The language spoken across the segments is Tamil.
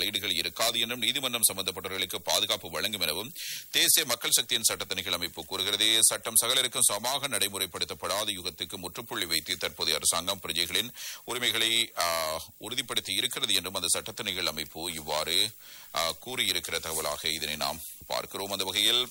தலையீடுகள் இருக்காது என்றும் நீதிமன்றம் சம்பந்தப்பட்டவர்களுக்கு பாதுகாப்பு வழங்கும் எனவும் தேசிய மக்கள் சக்தியின் சட்டத்தணிகள் அமைப்பு கூறுகிறது சட்டம் சகலருக்கும் சமமாக நடைமுறைப்படுத்தப்படாத யுகத்துக்கு முற்றுப்புள்ளி வைத்து தற்போதைய அரசாங்கம் பிரஜைகளின் உரிமைகளை ஆ, உறுதிப்படுத்தி இருக்கிறது என்றும் அந்த சட்டத்தணிகள் அமைப்பு இவ்வாறு ஆ, கூறியிருக்கிற தகவலாக இதனை நாம் பார்க்கிறோம் அந்த வகையில்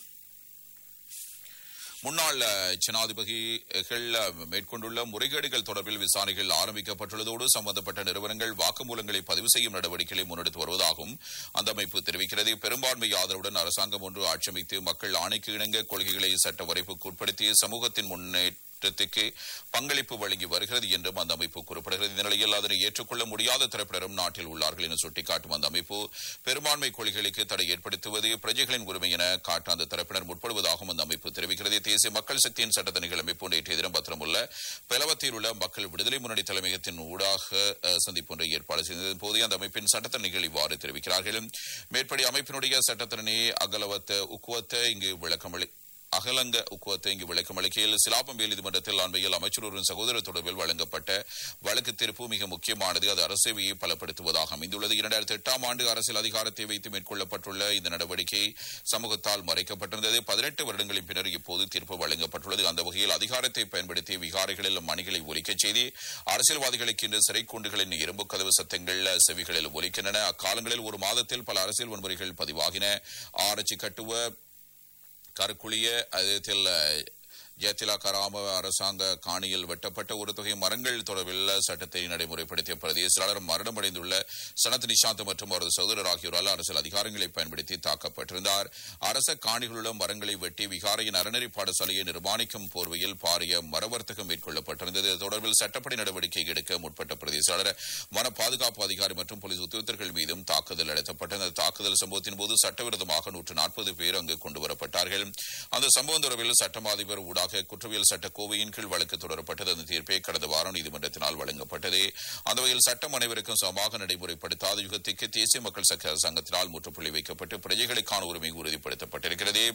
முன்னாள் அஹ், ஜனாதிபதிகள் அஹ், மேற்கொண்டுள்ள முறைகேடுகள் தொடர்பில் விசாரணைகள் ஆரம்பிக்கப்பட்டுள்ளதோடு சம்பந்தப்பட்ட நிறுவனங்கள் வாக்குமூலங்களை பதிவு செய்யும் நடவடிக்கைகளை முன்னெடுத்து வருவதாகவும் அந்த அமைப்பு தெரிவிக்கிறது பெரும்பான்மை ஆதரவுடன் அரசாங்கம் ஒன்று ஆட்சேபித்து மக்கள் ஆணைக்கு இணங்க கொள்கைகளை சட்ட வரைப்புக்கு உட்படுத்தி சமூகத்தின் முன்னேற்றத்துக்கு பங்களிப்பு வழங்கி வருகிறது என்றும் அந்த அமைப்பு குறிப்பிடுகிறது இந்த நிலையில் அதனை ஏற்றுக்கொள்ள முடியாத தரப்பினரும் நாட்டில் உள்ளார்கள் என சுட்டிக்காட்டும் அந்த அமைப்பு பெரும்பான்மை கொள்கைகளுக்கு தடை ஏற்படுத்துவது பிரஜைகளின் உரிமை என காட்ட அந்த தரப்பினர் முற்படுவதாகவும் அந்த அமைப்பு தெரிவிக்கிறது தேசிய மக்கள் சக்தியின் சட்டத்தணிகள் அமைப்பு நேற்றைய தினம் பத்திரமுள்ள பெலவத்தில் உள்ள மக்கள் விடுதலை முன்னணி தலைமையகத்தின் ஊடாக அஹ், சந்திப்பு ஒன்றை ஏற்பாடு செய்தது போது அந்த அமைப்பின் சட்டத்தணிகள் இவ்வாறு தெரிவிக்கிறார்கள் மேற்படி அமைப்பினுடைய சட்டத்தரணி அகலவத்த உக்குவத்த இங்கு விளக்கமளி அகலங்க உக்குவத்தை இங்கு விளக்கம் அளிக்கையில் சிலாபம்பேல் நீதிமன்றத்தில் அண்மையில் அமைச்சர் ஒருவரின் சகோதரர் தொடர்பில் வழங்கப்பட்ட வழக்கு தீர்ப்பு மிக முக்கியமானது அது அரசேவையை பலப்படுத்துவதாக அமைந்துள்ளது இரண்டாயிரத்தி எட்டாம் ஆண்டு அரசியல் அதிகாரத்தை வைத்து மேற்கொள்ளப்பட்டுள்ள இந்த நடவடிக்கை சமூகத்தால் மறைக்கப்பட்டிருந்தது பதினெட்டு வருடங்களின் பின்னர் இப்போது தீர்ப்பு வழங்கப்பட்டுள்ளது அந்த வகையில் அதிகாரத்தை பயன்படுத்தி விகாரைகளில் மணிகளை ஒலிக்கச் செய்து அரசியல்வாதிகளுக்கு இன்று சிறை கூண்டுகளின் இரும்பு கதவு சத்தங்கள் செவிகளில் ஒலிக்கின்றன அக்காலங்களில் ஒரு மாதத்தில் பல அரசியல் வன்முறைகள் பதிவாகின ஆராய்ச்சி கட்டுவ கருக்குழிய அதேத்தில் ஜெயத்திலா கராம அரசாங்க காணியில் வெட்டப்பட்ட ஒரு தொகை மரங்கள் தொடர்பில் சட்டத்தை நடைமுறைப்படுத்திய பிரதேச செயலாளர் மரணமடைந்துள்ள சனத் நிஷாந்த் மற்றும் அவரது சகோதரர் ஆகியோரால் அரசியல் அதிகாரங்களை பயன்படுத்தி தாக்கப்பட்டிருந்தார் அரச காணிகளுள்ள மரங்களை வெட்டி விகாரையின் அறநெறி பாடசாலையை நிர்மாணிக்கும் போர்வையில் பாரிய மரவர்த்தகம் மேற்கொள்ளப்பட்டிருந்தது இது தொடர்பில் சட்டப்படி நடவடிக்கை எடுக்க முற்பட்ட பிரதேச செயலாளர் வன பாதுகாப்பு அதிகாரி மற்றும் போலீஸ் உத்தியோகத்தர்கள் மீதும் தாக்குதல் நடத்தப்பட்டது அந்த தாக்குதல் சம்பவத்தின் போது சட்டவிரோதமாக நூற்று நாற்பது பேர் அங்கு கொண்டுவரப்பட்டார்கள் அந்த சம்பவம் தொடர்பில் சட்டமா அதிபர் ஊடாக குற்றவியல் சட்ட கோவையின் கீழ் வழக்கு தொடரப்பட்டது அந்த தீர்ப்பை கடந்த வாரம் நீதிமன்றத்தினால் வழங்கப்பட்டது அந்த வகையில் சட்டம் அனைவருக்கும் சமமாக நடைமுறைப்படுத்தாத யுகத்திற்கு தேசிய மக்கள் சங்க- சங்கத்தினால் முற்றுப்புள்ளி வைக்கப்பட்டு பிரஜைகளுக்கான உரிமை உறுதிப்படுத்தப்பட்டிருக்கிறது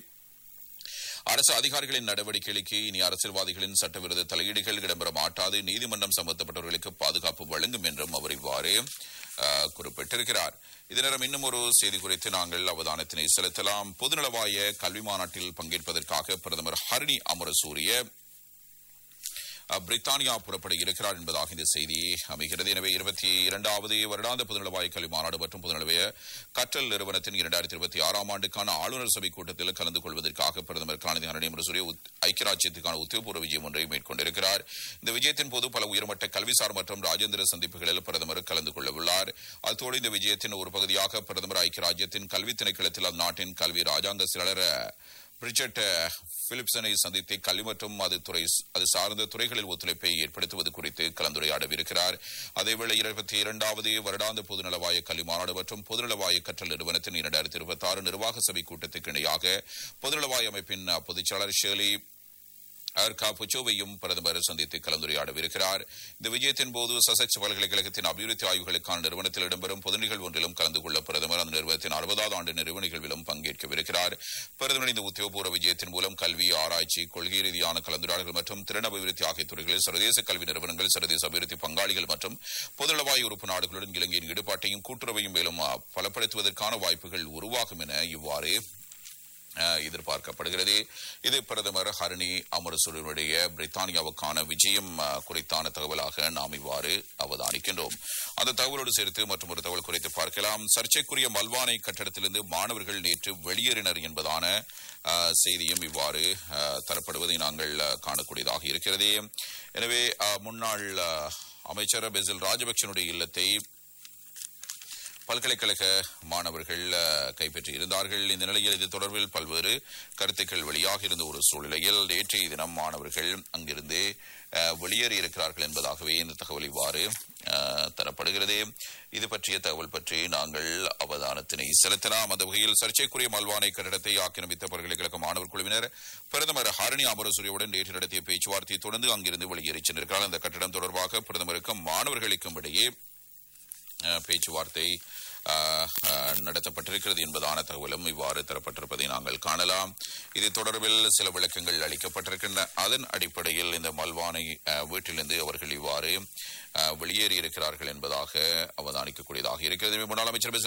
அரசு அதிகாரிகளின் நடவடிக்கைகளுக்கு இனி அரசியல்வாதிகளின் சட்டவிரோத தலையீடுகள் இடம்பெற மாட்டாது நீதிமன்றம் சம்பந்தப்பட்டவர்களுக்கு பாதுகாப்பு வழங்கும் என்றும் அவர் இவ்வாறு அஹ், குறிப்பிட்டிருக்கிறார் இதனிடம் இன்னும் ஒரு செய்தி குறித்து நாங்கள் அவதானத்தினை செலுத்தலாம் பொதுநலவாய கல்வி மாநாட்டில் பங்கேற்பதற்காக பிரதமர் ஹரிணி அமரசூரிய அஹ், பிரித்தானியா புறப்பட இருக்கிறார் என்பதாக இந்த செய்தி அமைகிறது எனவே இருபத்தி இரண்டாவது வருடாந்த பொதுநலவாய கல்வி மாநாடு மற்றும் பொதுநலவாய கற்றல் நிறுவனத்தின் இரண்டாயிரத்தி இருபத்தி ஆறாம் ஆண்டுக்கான ஆளுநர் சபை கூட்டத்தில் கலந்து கொள்வதற்காக பிரதமர் கலாநிதி ஹரணி அமரசூரிய உத்- ஐக்கிய ராஜ்யத்துக்கான உத்தியோகபூர்வ விஜயம் ஒன்றை மேற்கொண்டிருக்கிறார் இந்த விஜயத்தின் போது பல உயர்மட்ட கல்விசார் மற்றும் ராஜேந்திர சந்திப்புகளில் பிரதமர் கலந்து கொள்ள உள்ளார் அத்தோடு இந்த விஜயத்தின் ஒரு பகுதியாக பிரதமர் ஐக்கிய ராஜ்யத்தின் கல்வி திணைக்களத்தில் அந்நாட்டின் கல்வி ராஜாங்க செயலாளர் பிரிஜெட் பிலிப்சனை சந்தித்து கல்வி மற்றும் அது துறை அது சார்ந்த துறைகளில் ஒத்துழைப்பை ஏற்படுத்துவது குறித்து கலந்துரையாடவிருக்கிறார் அதேவேளை இருபத்தி இரண்டாவது வருடாந்த பொதுநலவாய கல்வி மாநாடு மற்றும் பொதுநலவாய கற்றல் நிறுவனத்தின் இரண்டாயிரத்தி இருபத்தி ஆறு நிர்வாக சபை கூட்டத்துக்கு இணையாக பொதுநலவாய அமைப்பின் பொதுச் செயலாளர் ஷேர்லி அர்கா புச்சோவையும் பிரதமர் சந்தித்து கலந்துரையாடவிருக்கிறார் இந்த விஜயத்தின் போது சசெக்ஸ் பல்கலைக்கழகத்தின் அபிவிருத்தி ஆய்வுகளுக்கான நிறுவனத்தில் இடம்பெறும் பொது நிகழ்வு ஒன்றிலும் கலந்து கொள்ள பிரதமர் அந்த நிறுவனத்தின் அறுபதாவது ஆண்டு நிறைவு நிகழ்விலும் பங்கேற்கவிருக்கிறார் பிரதமர் இந்த உத்தியோகபூர்வ விஜயத்தின் மூலம் கல்வி ஆராய்ச்சி கொள்கை ரீதியான கலந்துரையாடல்கள் மற்றும் திறன் அபிவிருத்தி ஆகிய துறைகளில் சர்வதேச கல்வி நிறுவனங்கள் சர்வதேச அபிவிருத்தி பங்காளிகள் மற்றும் பொதுநலவாய் உறுப்பு நாடுகளுடன் இலங்கையின் ஈடுபாட்டையும் கூட்டுறவையும் மேலும் அஹ், பலப்படுத்துவதற்கான வாய்ப்புகள் உருவாகும் என இவ்வாறு அஹ், எதிர்பார்க்கப்படுகிறது இது பிரதமர் ஹரணி அமரசூரனுடைய பிரித்தானியாவுக்கான விஜயம் அஹ், குறித்தான தகவலாக நாம் இவ்வாறு அவதானிக்கின்றோம் அந்த தகவலோடு சேர்த்து மற்றும் ஒரு தகவல் குறித்து பார்க்கலாம் சர்ச்சைக்குரிய மல்வானை கட்டடத்திலிருந்து மாணவர்கள் நேற்று வெளியேறினர் என்பதான அஹ், செய்தியும் இவ்வாறு அஹ், தரப்படுவதை நாங்கள் அஹ், காணக்கூடியதாக இருக்கிறது எனவே அஹ், முன்னாள் அஹ், அமைச்சர் பெசில் ராஜபக்சனுடைய இல்லத்தை பல்கலைக்கழக மாணவர்கள் அஹ், கைப்பற்றி இருந்தார்கள் இந்த நிலையில் இது தொடர்பில் பல்வேறு கருத்துக்கள் வெளியாக இருந்த ஒரு சூழ்நிலையில் நேற்றைய தினம் மாணவர்கள் அங்கிருந்து அஹ், வெளியேறி இருக்கிறார்கள் என்பதாகவே இந்த தகவல் இவ்வாறு அஹ், தரப்படுகிறது இது பற்றிய தகவல் பற்றி நாங்கள் அவதானத்தினை செலுத்தலாம் அந்த வகையில் சர்ச்சைக்குரிய மல்வானை கட்டடத்தை ஆக்கிரமித்த பல்கலைக்கழக மாணவர் குழுவினர் பிரதமர் ஹரணி அமரசூரியுடன் நேற்று நடத்திய பேச்சுவார்த்தையை தொடர்ந்து அங்கிருந்து வெளியேறிச் சென்றிருக்கிறார் அந்த கட்டடம் தொடர்பாக பிரதமருக்கும் மாணவர்களுக்கும் இடையே அஹ், பேச்சுவார்த்தை அஹ், அஹ், நடத்தப்பட்டிருக்கிறது என்பதான தகவலும் இவ்வாறு தரப்பட்டிருப்பதை நாங்கள் காணலாம் இது தொடர்பில் சில விளக்கங்கள் அளிக்கப்பட்டிருக்கின்றன அதன் அடிப்படையில் இந்த மல்வானை அஹ், வீட்டிலிருந்து அவர்கள் இவ்வாறு அஹ், வெளியேறி இருக்கிறார்கள் என்பதாக அவதானிக்கக்கூடியதாக இருக்கிறது முன்னாள் அமைச்சர்